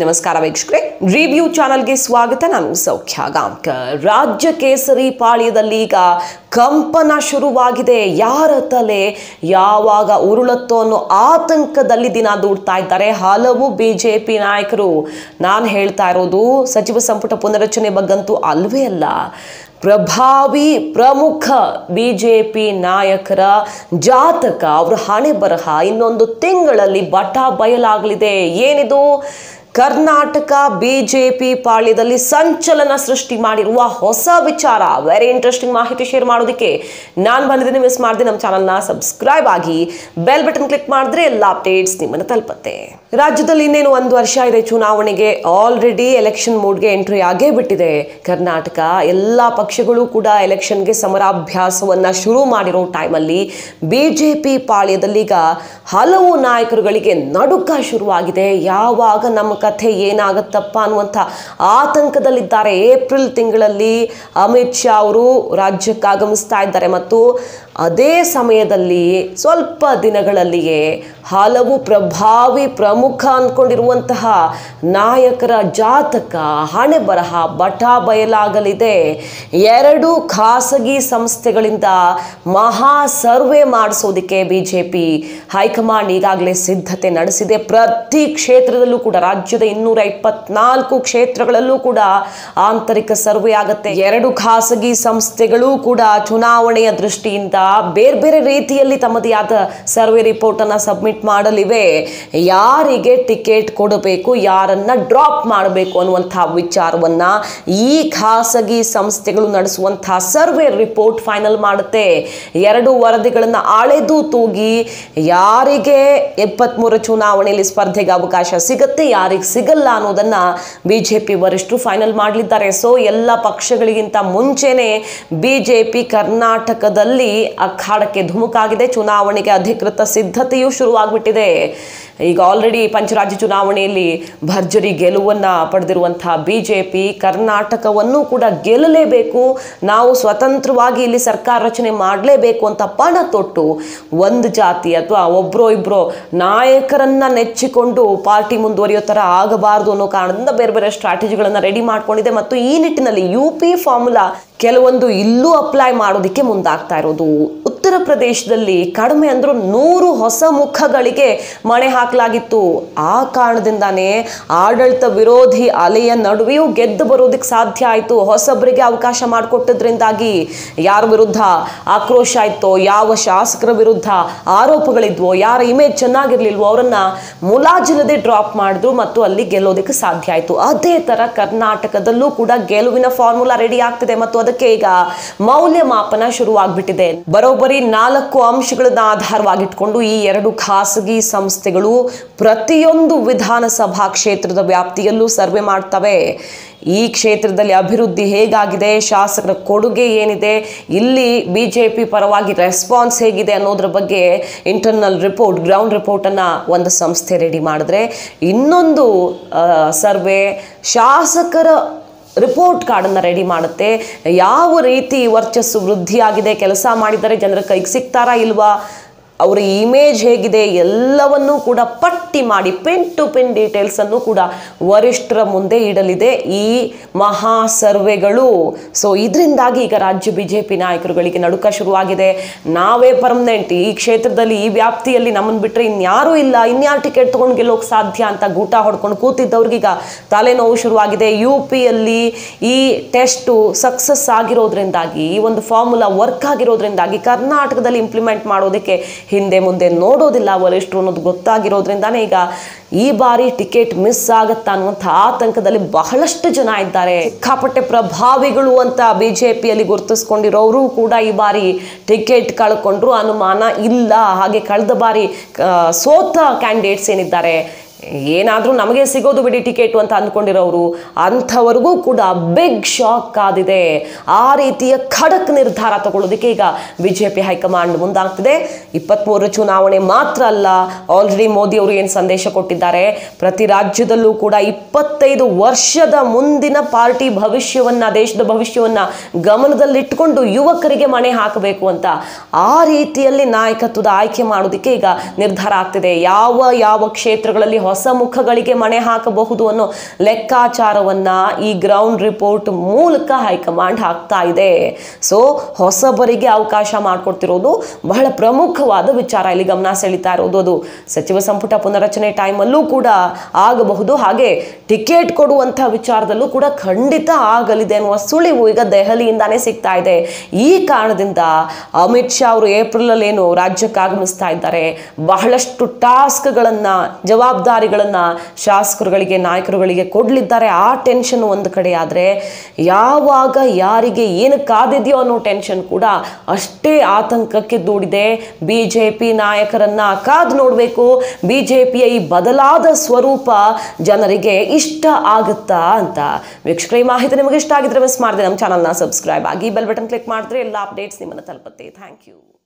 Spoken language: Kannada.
ನಮಸ್ಕಾರ ವೀಕ್ಷಕರೇ ರಿವ್ಯೂ ಚಾನಲ್ಗೆ ಸ್ವಾಗತ ನಾನು ಸೌಖ್ಯ ಗಾಂವ್ಕರ್ ರಾಜ್ಯ ಕೇಸರಿ ಪಾಳ್ಯದಲ್ಲಿ ಈಗ ಕಂಪನ ಶುರುವಾಗಿದೆ ಯಾರ ತಲೆ ಯಾವಾಗ ಉರುಳತ್ತೋ ಅನ್ನೋ ಆತಂಕದಲ್ಲಿ ದಿನ ದೂಡ್ತಾ ಇದ್ದಾರೆ ಹಲವು ಬಿಜೆಪಿ ನಾಯಕರು ನಾನು ಹೇಳ್ತಾ ಇರೋದು ಸಚಿವ ಸಂಪುಟ ಪುನರಚನೆ ಬಗ್ಗಂತೂ ಅಲ್ವೇ ಅಲ್ಲ ಪ್ರಭಾವಿ ಪ್ರಮುಖ ಬಿಜೆಪಿ ನಾಯಕರ ಜಾತಕ ಅವರ ಹಣೆ ಬರಹ ಇನ್ನೊಂದು ತಿಂಗಳಲ್ಲಿ ಬಟ ಬಯಲಾಗಲಿದೆ ಏನಿದು ಕರ್ನಾಟಕ ಬಿಜೆಪಿ ಪಾಳ್ಯದಲ್ಲಿ ಸಂಚಲನ ಸೃಷ್ಟಿ ಮಾಡಿರುವ ಹೊಸ ವಿಚಾರ ವೆರಿ ಇಂಟ್ರೆಸ್ಟಿಂಗ್ ಮಾಹಿತಿ ಶೇರ್ ಮಾಡೋದಕ್ಕೆ ನಾನು ಬಂದಿದ್ದೀನಿ ಮಿಸ್ ಮಾಡಿದೆ ನಮ್ಮ ಚಾನಲ್ನ ಸಬ್ಸ್ಕ್ರೈಬ್ ಆಗಿ ಬೆಲ್ ಬಟನ್ ಕ್ಲಿಕ್ ಮಾಡಿದ್ರೆ ಎಲ್ಲ ಅಪ್ಡೇಟ್ಸ್ ನಿಮ್ಮನ್ನು ತಲುಪತ್ತೆ ರಾಜ್ಯದಲ್ಲಿ ಇನ್ನೇನು ಒಂದು ವರ್ಷ ಇದೆ ಚುನಾವಣೆಗೆ ಆಲ್ರೆಡಿ ಎಲೆಕ್ಷನ್ ಮೂಡ್ಗೆ ಎಂಟ್ರಿ ಆಗೇ ಬಿಟ್ಟಿದೆ ಕರ್ನಾಟಕ ಎಲ್ಲ ಪಕ್ಷಗಳು ಕೂಡ ಎಲೆಕ್ಷನ್ಗೆ ಸಮರಾಭ್ಯಾಸವನ್ನ ಶುರು ಮಾಡಿರೋ ಟೈಮಲ್ಲಿ ಬಿಜೆಪಿ ಪಾಳ್ಯದಲ್ಲಿ ಈಗ ಹಲವು ನಾಯಕರುಗಳಿಗೆ ನಡುಕ ಶುರುವಾಗಿದೆ ಯಾವಾಗ ನಮ್ಮ ಕಥೆ ಏನಾಗತ್ತಪ್ಪ ಅನ್ನುವಂಥ ಆತಂಕದಲ್ಲಿದ್ದಾರೆ ಏಪ್ರಿಲ್ ತಿಂಗಳಲ್ಲಿ ಅಮಿತ್ ಶಾ ಅವರು ರಾಜ್ಯಕ್ಕೆ ಆಗಮಿಸ್ತಾ ಇದ್ದಾರೆ ಮತ್ತು ಅದೇ ಸಮಯದಲ್ಲಿ ಸ್ವಲ್ಪ ದಿನಗಳಲ್ಲಿಯೇ ಹಲವು ಪ್ರಭಾವಿ ಪ್ರಮುಖ ಅಂದ್ಕೊಂಡಿರುವಂತಹ ನಾಯಕರ ಜಾತಕ ಹಣೆ ಬರಹ ಬಟ ಬಯಲಾಗಲಿದೆ ಎರಡು ಖಾಸಗಿ ಸಂಸ್ಥೆಗಳಿಂದ ಮಹಾ ಸರ್ವೆ ಮಾಡಿಸೋದಕ್ಕೆ ಬಿಜೆಪಿ ಹೈಕಮಾಂಡ್ ಈಗಾಗಲೇ ಸಿದ್ಧತೆ ನಡೆಸಿದೆ ಪ್ರತಿ ಕ್ಷೇತ್ರದಲ್ಲೂ ಕೂಡ ರಾಜ್ಯದ ಇನ್ನೂರ ಇಪ್ಪತ್ನಾಲ್ಕು ಕ್ಷೇತ್ರಗಳಲ್ಲೂ ಕೂಡ ಆಂತರಿಕ ಸರ್ವೆ ಆಗತ್ತೆ ಎರಡು ಖಾಸಗಿ ಸಂಸ್ಥೆಗಳು ಕೂಡ ಚುನಾವಣೆಯ ದೃಷ್ಟಿಯಿಂದ ಬೇರೆ ಬೇರೆ ರೀತಿಯಲ್ಲಿ ತಮ್ಮದೇ ಆದ ಸರ್ವೆ ರಿಪೋರ್ಟ್ ಅನ್ನ ಸಬ್ಮಿಟ್ ಮಾಡಲಿವೆ ಯಾರಿಗೆ ಟಿಕೆಟ್ ಕೊಡಬೇಕು ಯಾರನ್ನ ಡ್ರಾಪ್ ಮಾಡಬೇಕು ಅನ್ನುವಂತಹ ವಿಚಾರವನ್ನ ಈ ಖಾಸಗಿ ಸಂಸ್ಥೆಗಳು ನಡೆಸುವಂತಹ ಸರ್ವೆ ರಿಪೋರ್ಟ್ ಫೈನಲ್ ಮಾಡುತ್ತೆ ಎರಡು ವರದಿಗಳನ್ನ ಆಳೆದು ತೂಗಿ ಯಾರಿಗೆ ಇಪ್ಪತ್ಮೂರ ಚುನಾವಣೆಯಲ್ಲಿ ಸ್ಪರ್ಧೆಗೆ ಅವಕಾಶ ಸಿಗುತ್ತೆ ಯಾರಿಗೆ ಸಿಗಲ್ಲ ಅನ್ನೋದನ್ನ ಬಿಜೆಪಿ ವರಿಷ್ಠರು ಫೈನಲ್ ಮಾಡಲಿದ್ದಾರೆ ಸೊ ಎಲ್ಲ ಪಕ್ಷಗಳಿಗಿಂತ ಮುಂಚೆನೆ ಬಿಜೆಪಿ ಕರ್ನಾಟಕದಲ್ಲಿ ಅಖಾಡಕ್ಕೆ ಧುಮುಕಾಗಿದೆ ಚುನಾವಣೆಗೆ ಅಧಿಕೃತ ಸಿದ್ಧತೆಯೂ ಶುರುವಾಗ್ಬಿಟ್ಟಿದೆ ಈಗ ಆಲ್ರೆಡಿ ಪಂಚರಾಜ್ಯ ಚುನಾವಣೆಯಲ್ಲಿ ಭರ್ಜರಿ ಗೆಲುವನ್ನ ಪಡೆದಿರುವಂತಹ ಬಿಜೆಪಿ ಕರ್ನಾಟಕವನ್ನು ಕೂಡ ಗೆಲ್ಲಲೇಬೇಕು ನಾವು ಸ್ವತಂತ್ರವಾಗಿ ಇಲ್ಲಿ ಸರ್ಕಾರ ರಚನೆ ಮಾಡಲೇಬೇಕು ಅಂತ ಪಣ ತೊಟ್ಟು ಒಂದು ಜಾತಿ ಅಥವಾ ಒಬ್ರೋ ಇಬ್ರೋ ನಾಯಕರನ್ನ ನೆಚ್ಚಿಕೊಂಡು ಪಾರ್ಟಿ ಮುಂದುವರಿಯೋ ಥರ ಆಗಬಾರ್ದು ಅನ್ನೋ ಕಾರಣದಿಂದ ಬೇರೆ ಬೇರೆ ಸ್ಟ್ರಾಟಜಿಗಳನ್ನು ರೆಡಿ ಮಾಡ್ಕೊಂಡಿದೆ ಮತ್ತು ಈ ನಿಟ್ಟಿನಲ್ಲಿ ಯು ಪಿ ಫಾರ್ಮುಲಾ ಕೆಲವೊಂದು ಇಲ್ಲೂ ಅಪ್ಲೈ ಮಾಡೋದಕ್ಕೆ ಮುಂದಾಗ್ತಾ ಇರೋದು ಉತ್ತರ ಪ್ರದೇಶದಲ್ಲಿ ಕಡಿಮೆ ಅಂದ್ರೂ ನೂರು ಹೊಸ ಮುಖಗಳಿಗೆ ಮಣೆ ಹಾಕಲಾಗಿತ್ತು ಆ ಕಾರಣದಿಂದಾನೇ ಆಡಳಿತ ವಿರೋಧಿ ಅಲೆಯ ನಡುವೆಯೂ ಗೆದ್ದು ಬರೋದಕ್ಕೆ ಸಾಧ್ಯ ಆಯಿತು ಹೊಸಬರಿಗೆ ಅವಕಾಶ ಮಾಡಿಕೊಟ್ಟದ್ರಿಂದಾಗಿ ಯಾರ ವಿರುದ್ಧ ಆಕ್ರೋಶ ಆಯ್ತೋ ಯಾವ ಶಾಸಕರ ವಿರುದ್ಧ ಆರೋಪಗಳಿದ್ವೋ ಯಾರ ಇಮೇಜ್ ಚೆನ್ನಾಗಿರ್ಲಿಲ್ವೋ ಅವರನ್ನ ಮುಲಾಜಿಲ್ಲದೆ ಡ್ರಾಪ್ ಮಾಡಿದ್ರು ಮತ್ತು ಅಲ್ಲಿ ಗೆಲ್ಲೋದಕ್ಕೆ ಸಾಧ್ಯ ಆಯಿತು ಅದೇ ತರ ಕರ್ನಾಟಕದಲ್ಲೂ ಕೂಡ ಗೆಲುವಿನ ಫಾರ್ಮುಲಾ ರೆಡಿ ಆಗ್ತಿದೆ ಮತ್ತು ಅದಕ್ಕೆ ಈಗ ಮೌಲ್ಯಮಾಪನ ಶುರುವಾಗ್ಬಿಟ್ಟಿದೆ ಬರೋಬ್ಬರಿ ನಾಲ್ಕು ಅಂಶಗಳನ್ನ ಆಧಾರವಾಗಿಟ್ಕೊಂಡು ಈ ಎರಡು ಖಾಸಗಿ ಸಂಸ್ಥೆಗಳು ಪ್ರತಿಯೊಂದು ವಿಧಾನಸಭಾ ಕ್ಷೇತ್ರದ ವ್ಯಾಪ್ತಿಯಲ್ಲೂ ಸರ್ವೆ ಮಾಡ್ತವೆ ಈ ಕ್ಷೇತ್ರದಲ್ಲಿ ಅಭಿವೃದ್ಧಿ ಹೇಗಾಗಿದೆ ಶಾಸಕರ ಕೊಡುಗೆ ಏನಿದೆ ಇಲ್ಲಿ ಬಿ ಜೆ ಪಿ ಪರವಾಗಿ ರೆಸ್ಪಾನ್ಸ್ ಹೇಗಿದೆ ಅನ್ನೋದ್ರ ಬಗ್ಗೆ ಇಂಟರ್ನಲ್ ರಿಪೋರ್ಟ್ ಗ್ರೌಂಡ್ ರಿಪೋರ್ಟನ್ನು ಒಂದು ಸಂಸ್ಥೆ ರೆಡಿ ಮಾಡಿದ್ರೆ ಇನ್ನೊಂದು ಸರ್ವೆ ಶಾಸಕರ ರಿಪೋರ್ಟ್ ಕಾರ್ಡನ್ನು ರೆಡಿ ಮಾಡುತ್ತೆ ಯಾವ ರೀತಿ ವರ್ಚಸ್ಸು ವೃದ್ಧಿಯಾಗಿದೆ ಕೆಲಸ ಮಾಡಿದರೆ ಜನರ ಕೈಗೆ ಸಿಗ್ತಾರಾ ಇಲ್ವಾ ಅವರ ಇಮೇಜ್ ಹೇಗಿದೆ ಎಲ್ಲವನ್ನೂ ಕೂಡ ಪಟ್ಟಿ ಮಾಡಿ ಪಿನ್ ಟು ಪಿನ್ ಡೀಟೇಲ್ಸನ್ನು ಕೂಡ ವರಿಷ್ಠರ ಮುಂದೆ ಇಡಲಿದೆ ಈ ಮಹಾ ಸರ್ವೆಗಳು ಸೊ ಇದರಿಂದಾಗಿ ಈಗ ರಾಜ್ಯ ಬಿ ಜೆ ಪಿ ನಾಯಕರುಗಳಿಗೆ ನಡುಕ ಶುರುವಾಗಿದೆ ನಾವೇ ಪರ್ಮನೆಂಟ್ ಈ ಕ್ಷೇತ್ರದಲ್ಲಿ ಈ ವ್ಯಾಪ್ತಿಯಲ್ಲಿ ನಮ್ಮನ್ನು ಬಿಟ್ಟರೆ ಇನ್ಯಾರೂ ಇಲ್ಲ ಇನ್ಯಾರು ಟಿಕೆಟ್ ತೊಗೊಂಡು ಗೆಲ್ಲೋಕೆ ಸಾಧ್ಯ ಅಂತ ಗೂಟ ಹೊಡ್ಕೊಂಡು ಕೂತಿದ್ದವ್ರಿಗೀಗ ತಲೆನೋವು ಶುರುವಾಗಿದೆ ಯು ಪಿಯಲ್ಲಿ ಈ ಟೆಸ್ಟು ಸಕ್ಸಸ್ ಆಗಿರೋದ್ರಿಂದಾಗಿ ಈ ಒಂದು ಫಾರ್ಮುಲಾ ವರ್ಕ್ ಆಗಿರೋದ್ರಿಂದಾಗಿ ಕರ್ನಾಟಕದಲ್ಲಿ ಇಂಪ್ಲಿಮೆಂಟ್ ಮಾಡೋದಕ್ಕೆ ಹಿಂದೆ ಮುಂದೆ ನೋಡೋದಿಲ್ಲ ವರಿಷ್ಠರು ಅನ್ನೋದು ಗೊತ್ತಾಗಿರೋದ್ರಿಂದಾನೇ ಈಗ ಈ ಬಾರಿ ಟಿಕೆಟ್ ಮಿಸ್ ಆಗತ್ತಾ ಅನ್ನುವಂಥ ಆತಂಕದಲ್ಲಿ ಬಹಳಷ್ಟು ಜನ ಇದ್ದಾರೆ ಸಿಕ್ಕಾಪಟ್ಟೆ ಪ್ರಭಾವಿಗಳು ಅಂತ ಬಿಜೆಪಿಯಲ್ಲಿ ಗುರುತಿಸ್ಕೊಂಡಿರೋರು ಕೂಡ ಈ ಬಾರಿ ಟಿಕೆಟ್ ಕಳ್ಕೊಂಡ್ರು ಅನುಮಾನ ಇಲ್ಲ ಹಾಗೆ ಕಳೆದ ಬಾರಿ ಆ, ಸೋತ ಕ್ಯಾಂಡಿಡೇಟ್ಸ್ ಏನಿದ್ದಾರೆ ಏನಾದರೂ ನಮಗೆ ಸಿಗೋದು ಬಿಡಿ ಟಿಕೆಟು ಅಂತ ಅಂದ್ಕೊಂಡಿರೋರು ಅಂಥವ್ರಿಗೂ ಕೂಡ ಬಿಗ್ ಶಾಕ್ ಕಾದಿದೆ ಆ ರೀತಿಯ ಖಡಕ್ ನಿರ್ಧಾರ ತಗೊಳ್ಳೋದಕ್ಕೆ ಈಗ ಬಿ ಜೆ ಪಿ ಹೈಕಮಾಂಡ್ ಮುಂದಾಗ್ತಿದೆ ಇಪ್ಪತ್ತ್ಮೂರು ಚುನಾವಣೆ ಮಾತ್ರ ಅಲ್ಲ ಆಲ್ರೆಡಿ ಮೋದಿ ಅವರು ಏನು ಸಂದೇಶ ಕೊಟ್ಟಿದ್ದಾರೆ ಪ್ರತಿ ರಾಜ್ಯದಲ್ಲೂ ಕೂಡ ಇಪ್ಪತ್ತೈದು ವರ್ಷದ ಮುಂದಿನ ಪಾರ್ಟಿ ಭವಿಷ್ಯವನ್ನ ದೇಶದ ಭವಿಷ್ಯವನ್ನ ಗಮನದಲ್ಲಿಟ್ಟುಕೊಂಡು ಯುವಕರಿಗೆ ಮಣೆ ಹಾಕಬೇಕು ಅಂತ ಆ ರೀತಿಯಲ್ಲಿ ನಾಯಕತ್ವದ ಆಯ್ಕೆ ಮಾಡೋದಕ್ಕೆ ಈಗ ನಿರ್ಧಾರ ಆಗ್ತಿದೆ ಯಾವ ಯಾವ ಕ್ಷೇತ್ರಗಳಲ್ಲಿ ಹೊಸ ಮುಖಗಳಿಗೆ ಮಣೆ ಹಾಕಬಹುದು ಅನ್ನೋ ಲೆಕ್ಕಾಚಾರವನ್ನ ಈ ಗ್ರೌಂಡ್ ರಿಪೋರ್ಟ್ ಮೂಲಕ ಹೈಕಮಾಂಡ್ ಹಾಕ್ತಾ ಇದೆ ಸೊ ಹೊಸಬರಿಗೆ ಅವಕಾಶ ಮಾಡಿಕೊಡ್ತಿರೋದು ಬಹಳ ಪ್ರಮುಖವಾದ ವಿಚಾರ ಇಲ್ಲಿ ಗಮನ ಸೆಳೀತಾ ಇರೋದು ಅದು ಸಚಿವ ಸಂಪುಟ ಪುನರಚನೆ ಟೈಮಲ್ಲೂ ಕೂಡ ಆಗಬಹುದು ಹಾಗೆ ಟಿಕೆಟ್ ಕೊಡುವಂಥ ವಿಚಾರದಲ್ಲೂ ಕೂಡ ಖಂಡಿತ ಆಗಲಿದೆ ಅನ್ನುವ ಸುಳಿವು ಈಗ ದೆಹಲಿಯಿಂದಾನೇ ಸಿಗ್ತಾ ಇದೆ ಈ ಕಾರಣದಿಂದ ಅಮಿತ್ ಶಾ ಅವರು ಏಪ್ರಿಲ್ ಏನು ರಾಜ್ಯಕ್ಕೆ ಆಗಮಿಸ್ತಾ ಇದ್ದಾರೆ ಬಹಳಷ್ಟು ಟಾಸ್ಕ್ಗಳನ್ನ ಜವಾಬ್ದಾರಿಗಳನ್ನ ಶಾಸಕರುಗಳಿಗೆ ನಾಯಕರುಗಳಿಗೆ ಕೊಡಲಿದ್ದಾರೆ ಆ ಟೆನ್ಷನ್ ಒಂದು ಕಡೆ ಆದರೆ ಯಾವಾಗ ಯಾರಿಗೆ ಏನು ಕಾದಿದೆಯೋ ಅನ್ನೋ ಟೆನ್ಷನ್ ಕೂಡ ಅಷ್ಟೇ ಆತಂಕಕ್ಕೆ ದೂಡಿದೆ ಬಿ ಜೆ ಪಿ ನಾಯಕರನ್ನ ಕಾದು ನೋಡಬೇಕು ಬಿ ಜೆ ಪಿಯ ಈ ಬದಲಾದ ಸ್ವರೂಪ ಜನರಿಗೆ ಇಷ್ಟ ಆಗುತ್ತಾ ಅಂತ ವೀಕ್ಷಕರ ಈ ಮಾಹಿತಿ ನಿಮಗೆ ಇಷ್ಟ ಆಗಿದ್ರೆ ಮಿಸ್ ಮಾಡಿದ್ರೆ ನಮ್ಮ ಚಾನಲ್ನ ಸಬ್ಸ್ಕ್ರೈಬ್ ಆಗಿ ಬೆಲ್ ಬಟನ್ ಕ್ಲಿಕ್ ಮಾಡಿದ್ರೆ ಎಲ್ಲ ಅಪ್ಡೇಟ್ಸ್ ನಿಮ್ಮನ್ನು ತಲುಪುತ್ತೆ ಥ್ಯಾಂಕ್ ಯು